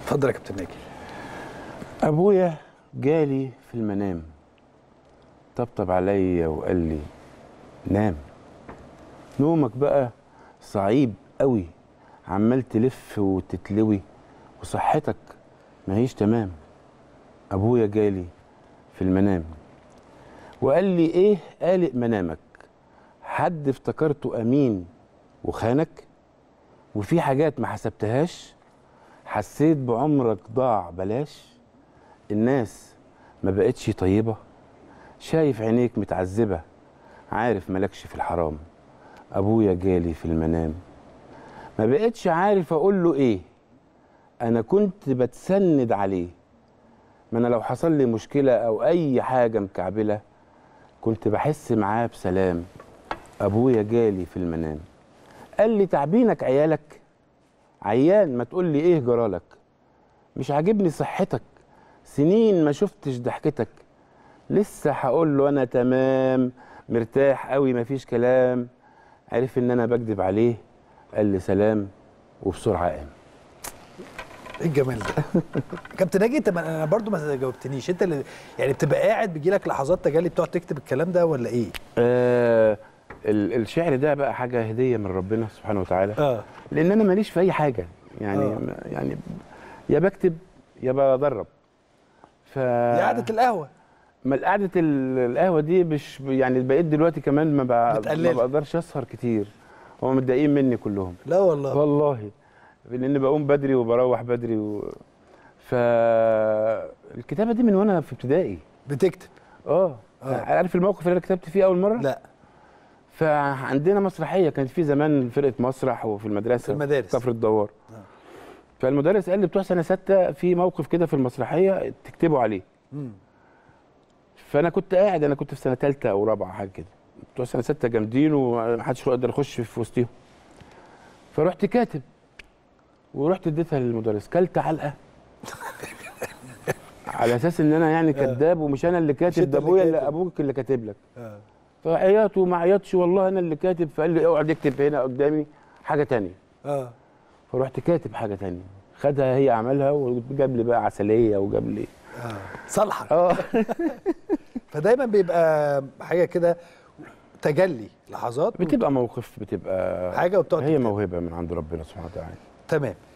اتفضل يا كابتن ناجي ابويا جالي في المنام طبطب عليا وقال لي نام نومك بقى صعيب قوي عمال تلف وتتلوي وصحتك ما هيش تمام ابويا جالي في المنام وقال لي ايه قالق منامك حد افتكرته امين وخانك وفي حاجات ما حسبتهاش حسيت بعمرك ضاع بلاش الناس ما بقتش طيبة شايف عينيك متعذبة عارف ملكش في الحرام أبويا جالي في المنام ما بقتش عارف أقول له إيه أنا كنت بتسند عليه ما أنا لو حصل لي مشكلة أو أي حاجة مكعبلة كنت بحس معاه بسلام أبويا جالي في المنام قال لي تعبينك عيالك عيان ما تقول لي إيه جرالك مش عاجبني صحتك سنين ما شفتش ضحكتك لسه هقول له انا تمام مرتاح قوي مفيش كلام عرف ان انا بكذب عليه قال لي سلام وبسرعه قام ايه الجمال ده كابتن ناجي انت ما- انا برضو ما جاوبتنيش انت اللي يعني بتبقى قاعد بيجي لك لحظات تجلي بتقعد تكتب الكلام ده ولا ايه آه ال- الشعر ده بقى حاجه هديه من ربنا سبحانه وتعالى اه لان انا ماليش في اي حاجه يعني آه. يعني يا بكتب يا بدرب ف دي قعده القهوه ما قعدة ال- القهوة دي مش يعني بقيت دلوقتي كمان ما, بق- ما بتقللها. بقدرش اسهر كتير هم متضايقين مني كلهم لا والله والله لان بقوم بدري وبروح بدري و... فالكتابة دي من وانا في ابتدائي بتكتب اه آه. عارف الموقف اللي انا كتبت فيه اول مرة؟ لا فعندنا مسرحية كانت في زمان فرقة مسرح وفي المدرسة في المدارس. كفر الدوار آه. فالمدرس قال لي بتوع سنة ستة في موقف كده في المسرحية تكتبوا عليه مم. فانا كنت قاعد انا كنت في سنه ثالثه او رابعه حاجه كده بتوع سنه سته جامدين ومحدش يقدر يخش في وسطهم فرحت كاتب ورحت اديتها للمدرس كلت علقه على اساس ان انا يعني كذاب ومش انا اللي مش كاتب أنت ده اللي ابويا اللي كاتب. ابوك اللي كاتب لك آه. فعياط وما عيطش والله انا اللي كاتب فقال لي اوعى تكتب هنا قدامي حاجه تانية اه فرحت كاتب حاجه تانية خدها هي عملها وجاب لي بقى عسليه وجاب لي اه صالحك اه فدايما بيبقى حاجه كده تجلي لحظات بتبقى موقف بتبقى حاجة وبتقعد هي تكتب. موهبه من عند ربنا سبحانه وتعالى تمام